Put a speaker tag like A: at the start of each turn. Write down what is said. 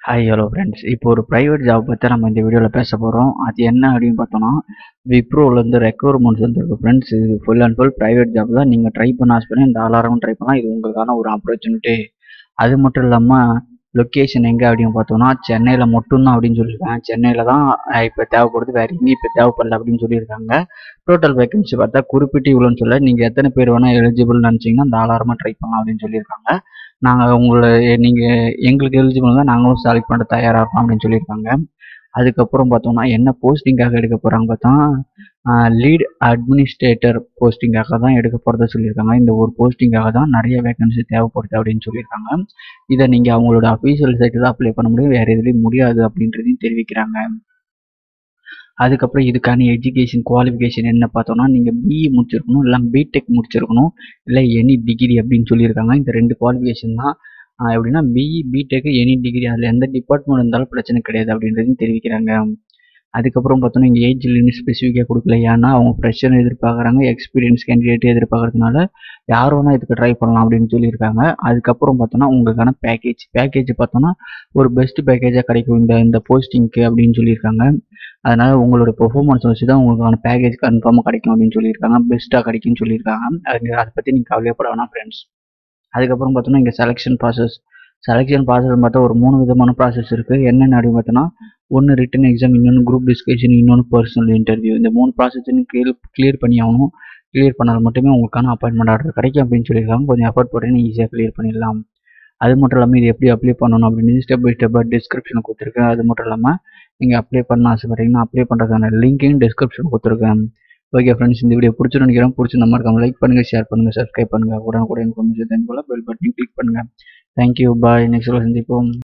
A: hi hello friends இப்போ ஒரு private job பற்றி நம்ம இந்த வீடியோவில் பேச போகிறோம் அது என்ன அப்படின்னு பார்த்தோம்னா விப்ரோலேருந்து ரெக்யூர்மெண்ட்ஸ் வந்துருக்கு ஃப்ரெண்ட்ஸ் இது full and full private job தான் நீங்கள் ட்ரை பண்ண ஆசைப்படி இந்த ஆளாரம் ட்ரை பண்ணலாம் இது உங்களுக்கான ஒரு ஆப்பர்ச்சுனிட்டி அது மட்டும் இல்லாமல் லொக்கேஷன் எங்கே அப்படின்னு பார்த்தோம்னா சென்னையில் மட்டும்தான் அப்படின்னு சொல்லியிருக்காங்க சென்னையில் தான் இப்போ தேவைப்படுது வேறு எங்கேயும் இப்போ தேவைப்படல அப்படின்னு சொல்லியிருக்காங்க டோட்டல் வேகன்சி பார்த்தா குறிப்பிட்டு இவ்வளோன்னு சொல்ல நீங்கள் எத்தனை பேர் வேணால் எலிஜிபிள் நினச்சிங்கன்னா அந்த ஆளாரமாக ட்ரை பண்ணலாம் அப்படின்னு சொல்லியிருக்காங்க நாங்கள் உங்களை நீங்கள் எங்களுக்கு எலிஜிபிள் தான் நாங்களும் செலக்ட் பண்ண தயாராக இருக்கோம் அப்படின்னு சொல்லியிருக்காங்க அதுக்கப்புறம் பார்த்தோம்னா என்ன போஸ்டிங்காக எடுக்க போகிறாங்க பார்த்தா லீட் அட்மினிஸ்ட்ரேட்டர் போஸ்டிங்காக தான் எடுக்க போகிறத சொல்லியிருக்காங்க இந்த ஒரு போஸ்டிங்காக தான் நிறைய வேகன்சி தேவைப்படுது அப்படின்னு சொல்லியிருக்காங்க இதை நீங்கள் அவங்களோட அஃபீஷியல் சைட்டு தான் அப்ளை பண்ண முடியும் வேறு எதுலேயும் முடியாது அப்படின்றதையும் தெரிவிக்கிறாங்க அதுக்கப்புறம் இதுக்கான எஜுகேஷன் குவாலிஃபிகேஷன் என்ன பார்த்தோம்னா நீங்கள் பிஇ முடிச்சிருக்கணும் இல்லை பிடெக் முடிச்சிருக்கணும் இல்லை எனி டிகிரி அப்படின்னு சொல்லியிருக்காங்க இந்த ரெண்டு குவாலிஃபிகேஷன் தான் எப்படின்னா பிஇ பிடெக் எனி டிகிரி அதில் எந்த டிபார்ட்மெண்ட் இருந்தாலும் பிரச்சனை கிடையாது அப்படின்றதையும் தெரிவிக்கிறாங்க அதுக்கப்புறம் பார்த்தோன்னா இங்கே ஏஜ் லிமிட் ஸ்பெசிஃபிக்காக கொடுக்கல ஏன்னா அவங்க ஃப்ரெஷர் எதிர்பார்க்குறாங்க எக்ஸ்பீரியன்ஸ் கேண்டிடேட் எதிர்பார்க்கறதுனால யார் வேணால் இதுக்கு ட்ரை பண்ணலாம் அப்படின்னு சொல்லியிருக்காங்க அதுக்கப்புறம் பார்த்தோன்னா உங்களுக்கான பேக்கேஜ் பேக்கேஜ் பார்த்தோன்னா ஒரு பெஸ்ட் பேக்கேஜாக கிடைக்கும் இந்த இந்த போஸ்டிங்க்கு அப்படின்னு சொல்லியிருக்காங்க அதனால் உங்களோட பெர்ஃபார்மன்ஸ் வச்சு தான் உங்களுக்கான பேக்கேஜ் கன்ஃபார்மாக கிடைக்கும் அப்படின்னு சொல்லியிருக்காங்க பெஸ்ட்டாக கிடைக்கும்னு சொல்லியிருக்காங்க அது அதை பற்றி நீங்கள் கவலையப்பட வேணாம் ஃப்ரெண்ட்ஸ் அதுக்கப்புறம் பார்த்தோன்னா இங்கே செலெக்ஷன் ப்ராசஸ் செலெக்ஷன் ப்ராசஸ் பார்த்தா ஒரு மூணு விதமான ப்ராசஸ் இருக்குது என்னென்ன அப்படின்னு பார்த்தோன்னா ஒன்று ரிட்டன் எக்ஸாம் இன்னொன்று குரூப் டிஸ்கஷன் இன்னொன்று பர்சனல் இன்டர்வியூ இந்த மூணு ப்ராசஸையும் கிளியர் கிளியர் பண்ணி ஆகணும் கிளியர் பண்ணால் மட்டுமே உங்களுக்கான அப்பாயின்மெண்ட் ஆர்டர் கிடைக்கும் அப்படின்னு சொல்லியிருக்காங்க கொஞ்சம் எஃபர்ட் போட்டு ஈஸியாக கிளியர் பண்ணிடலாம் அது மட்டும் இல்லாமல் இது எப்படி அப்ளை பண்ணணும் அப்படின்னு ஸ்டெப் பை ஸ்டெப்பாக டிஸ்கிரிப்ஷனில் கொடுத்துருக்கேன் அது மட்டும் இல்லாமல் நீங்கள் அப்ளை பண்ண ஆசைப்பட்டீங்கன்னா அப்ளை பண்ணுறதுக்கான லிங்க்கையும் டிஸ்கிரிப்ஷன் கொடுத்துருக்கேன் ஓகே ஃப்ரெண்ட்ஸ் இந்த வீடியோ பிடிச்சி நினைக்கிறேன் பிடிச்சி நம்ம இருக்காங்க லைக் பண்ணுங்கள் ஷேர் பண்ணுங்கள் சப்ஸ்கிரைப் பண்ணுங்கள் உடனே கூட இன்ஃபர்மேஷன் தெரிஞ்சு போல் பெல் பட்டனையும் கிளிக் பண்ணுங்கள் தேங்க்யூ பாய் நெக்ஸ்ட் சந்திப்போம்